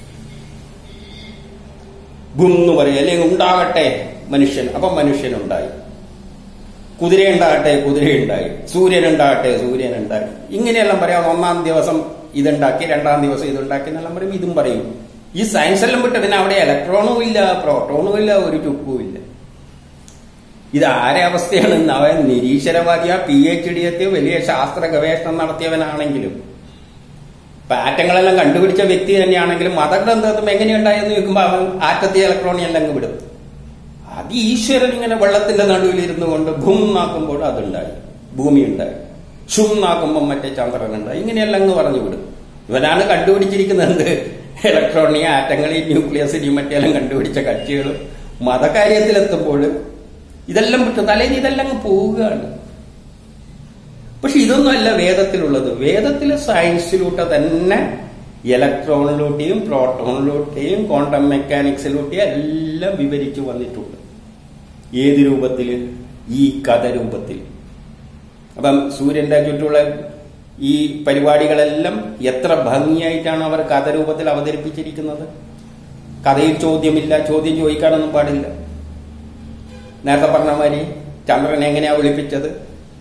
ഭൂം എന്ന് പറയും അല്ലെങ്കിൽ ഉണ്ടാകട്ടെ മനുഷ്യൻ അപ്പൊ മനുഷ്യനുണ്ടായി കുതിര ഉണ്ടാകട്ടെ കുതിര ഉണ്ടായി സൂര്യൻ ഉണ്ടാകട്ടെ സൂര്യൻ ഉണ്ടായി ഇങ്ങനെയെല്ലാം പറയാം ഒന്നാം ദിവസം ഇതുണ്ടാക്കി രണ്ടാം ദിവസം ഇതുണ്ടാക്കി എന്നെല്ലാം പറയും ഇതും പറയും ഈ സയൻസ് എല്ലാം വിട്ട് പിന്നെ അവിടെ ഇലക്ട്രോണും ഇല്ല പ്രോട്ടോണും ഇല്ല ഒരു ചുക്കും ഇല്ല ഇത് ആരെ അവസ്ഥയാണ് അവൻ നിരീശ്വരവാദിയ പി എച്ച് ഡി എത്തിയ വലിയ ശാസ്ത്ര ഗവേഷണം നടത്തിയവനാണെങ്കിലും ആറ്റങ്ങളെല്ലാം കണ്ടുപിടിച്ച വ്യക്തി തന്നെയാണെങ്കിലും മതഗ്രന്ഥത്തും എങ്ങനെയുണ്ടായെന്ന് ചോദിക്കുമ്പോൾ അവൻ ആറ്റത്തെ ഇലക്ട്രോണി എല്ലാം അങ്ങ് വിടും അത് ഈശ്വരൻ ഇങ്ങനെ വെള്ളത്തിന്റെ നടുവിൽ ഇരുന്നു കൊണ്ട് ഭൂം നാക്കുമ്പോൾ അതുണ്ടായി ഭൂമി ഉണ്ടായി ഷും നാക്കുമ്പോൾ മറ്റേ ചന്ദ്രൻ ഉണ്ടായി ഇങ്ങനെയെല്ലാം അങ്ങ് പറഞ്ഞു വിടും ഇവനാണ് കണ്ടുപിടിച്ചിരിക്കുന്നത് ഇലക്ട്രോണിയ ആറ്റങ്ങളെയും ന്യൂക്ലിയസിനെയും മറ്റെല്ലാം കണ്ടുപിടിച്ച കക്ഷികളും മതകാര്യത്തിലെത്തുമ്പോൾ ഇതെല്ലാം വിട്ടു തലേന്ന് ഇതെല്ലാം അങ്ങ് പോവുകയാണ് പക്ഷെ ഇതൊന്നുമല്ല വേദത്തിലുള്ളത് വേദത്തിലെ സയൻസിലൂടെ തന്നെ ഇലക്ട്രോണിലൂടെയും പ്രോട്ടോണിലൂടെയും ക്വാണ്ടം മെക്കാനിക്സിലൂടെയും എല്ലാം വിവരിച്ചു വന്നിട്ടുണ്ട് ഏത് രൂപത്തിൽ ഈ കഥ രൂപത്തിൽ അപ്പം സൂര്യന്റെ ചുറ്റുള്ള ഈ പരിപാടികളെല്ലാം എത്ര ഭംഗിയായിട്ടാണ് അവർ കഥരൂപത്തിൽ അവതരിപ്പിച്ചിരിക്കുന്നത് കഥയിൽ ചോദ്യമില്ല ചോദ്യം ചോദിക്കാനൊന്നും പാടില്ല നേരത്തെ പറഞ്ഞ മാതിരി ചന്ദ്രൻ എങ്ങനെയാ വിളിപ്പിച്ചത്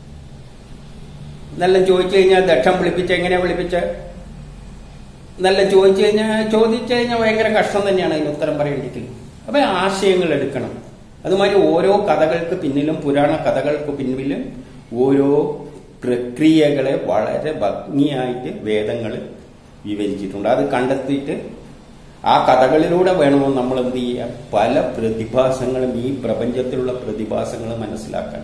നല്ല ചോദിച്ചു കഴിഞ്ഞാൽ ദക്ഷം വിളിപ്പിച്ച് എങ്ങനെയാ വിളിപ്പിച്ച നല്ല ചോദിച്ചു കഴിഞ്ഞാൽ ചോദിച്ചു കഴിഞ്ഞാൽ ഭയങ്കര കഷ്ടം തന്നെയാണ് അതിന് ഉത്തരം പറയേണ്ടിക്ക് അപ്പൊ ആശയങ്ങൾ എടുക്കണം അതുമാതിരി ഓരോ കഥകൾക്ക് പിന്നിലും പുരാണ കഥകൾക്ക് പിന്നിലും ഓരോ പ്രക്രിയകളെ വളരെ ഭംഗിയായിട്ട് വേദങ്ങൾ വിവരിച്ചിട്ടുണ്ട് അത് കണ്ടെത്തിയിട്ട് ആ കഥകളിലൂടെ വേണമോ നമ്മൾ എന്ത് ചെയ്യാൻ പല പ്രതിഭാസങ്ങളും ഈ പ്രപഞ്ചത്തിലുള്ള പ്രതിഭാസങ്ങൾ മനസ്സിലാക്കാൻ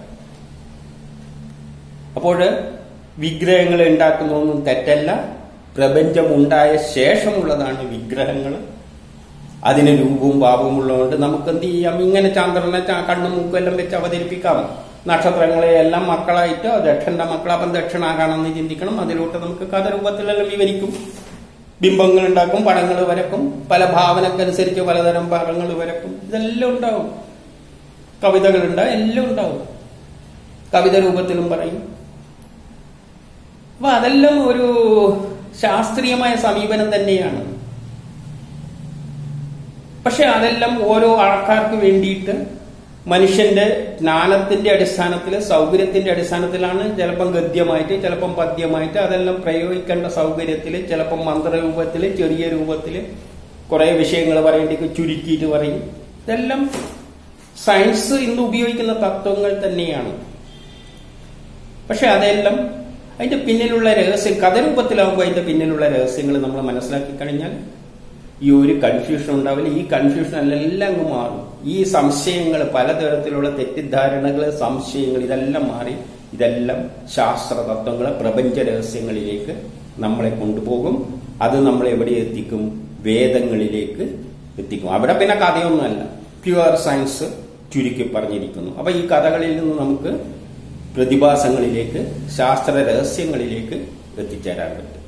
അപ്പോൾ വിഗ്രഹങ്ങൾ ഉണ്ടാക്കുന്നതൊന്നും തെറ്റല്ല പ്രപഞ്ചം ഉണ്ടായ ശേഷമുള്ളതാണ് വിഗ്രഹങ്ങൾ അതിന് രൂപവും ഭാവവും ഉള്ളതുകൊണ്ട് നമുക്ക് എന്ത് ചെയ്യാം ഇങ്ങനെ ചന്ദ്രനെ ചാ- കണ്ണും മൂക്കും എല്ലാം വെച്ച് അവതരിപ്പിക്കാം നക്ഷത്രങ്ങളെ എല്ലാം മക്കളായിട്ട് ദക്ഷന്റെ മക്കൾ അപ്പം ദക്ഷനാകാണെന്ന് ചിന്തിക്കണം അതിലൂട്ട് നമുക്ക് കഥരൂപത്തിലെല്ലാം വിവരിക്കും ബിംബങ്ങൾ ഉണ്ടാക്കും പടങ്ങൾ വരക്കും പല ഭാവനക്കനുസരിച്ച് പലതരം പടങ്ങൾ വരക്കും ഇതെല്ലാം ഉണ്ടാവും കവിതകളുണ്ട് എല്ലാം ഉണ്ടാവും കവിത രൂപത്തിലും പറയും അപ്പൊ അതെല്ലാം ഒരു ശാസ്ത്രീയമായ സമീപനം തന്നെയാണ് പക്ഷെ അതെല്ലാം ഓരോ ആൾക്കാർക്ക് വേണ്ടിയിട്ട് മനുഷ്യന്റെ ജ്ഞാനത്തിന്റെ അടിസ്ഥാനത്തിൽ സൗകര്യത്തിന്റെ അടിസ്ഥാനത്തിലാണ് ചിലപ്പം ഗദ്യമായിട്ട് ചിലപ്പം പദ്യമായിട്ട് അതെല്ലാം പ്രയോഗിക്കേണ്ട സൗകര്യത്തിൽ ചിലപ്പം മന്ത്രരൂപത്തിൽ ചെറിയ രൂപത്തിൽ കുറെ വിഷയങ്ങൾ പറയേണ്ടി ചുരുക്കിയിട്ട് പറയും ഇതെല്ലാം സയൻസ് ഇന്ന് ഉപയോഗിക്കുന്ന തത്വങ്ങൾ തന്നെയാണ് പക്ഷെ അതെല്ലാം അതിന്റെ പിന്നിലുള്ള രഹസ്യം കഥരൂപത്തിലാവുമ്പോൾ അതിന്റെ പിന്നിലുള്ള രഹസ്യങ്ങൾ നമ്മൾ മനസ്സിലാക്കി കഴിഞ്ഞാൽ ഈ ഒരു കൺഫ്യൂഷൻ ഉണ്ടാവില്ല ഈ കൺഫ്യൂഷൻ എല്ലാം അങ്ങ് മാറും ഈ സംശയങ്ങൾ പലതരത്തിലുള്ള തെറ്റിദ്ധാരണകൾ സംശയങ്ങൾ ഇതെല്ലാം മാറി ഇതെല്ലാം ശാസ്ത്ര തത്വങ്ങൾ പ്രപഞ്ച രഹസ്യങ്ങളിലേക്ക് നമ്മളെ കൊണ്ടുപോകും അത് നമ്മളെ എവിടെ എത്തിക്കും വേദങ്ങളിലേക്ക് എത്തിക്കും അവിടെ പിന്നെ കഥയൊന്നുമല്ല പ്യുവർ സയൻസ് ചുരുക്കി പറഞ്ഞിരിക്കുന്നു അപ്പൊ ഈ കഥകളിൽ നിന്ന് നമുക്ക് പ്രതിഭാസങ്ങളിലേക്ക് ശാസ്ത്ര രഹസ്യങ്ങളിലേക്ക് എത്തിച്ചേരാൻ പറ്റും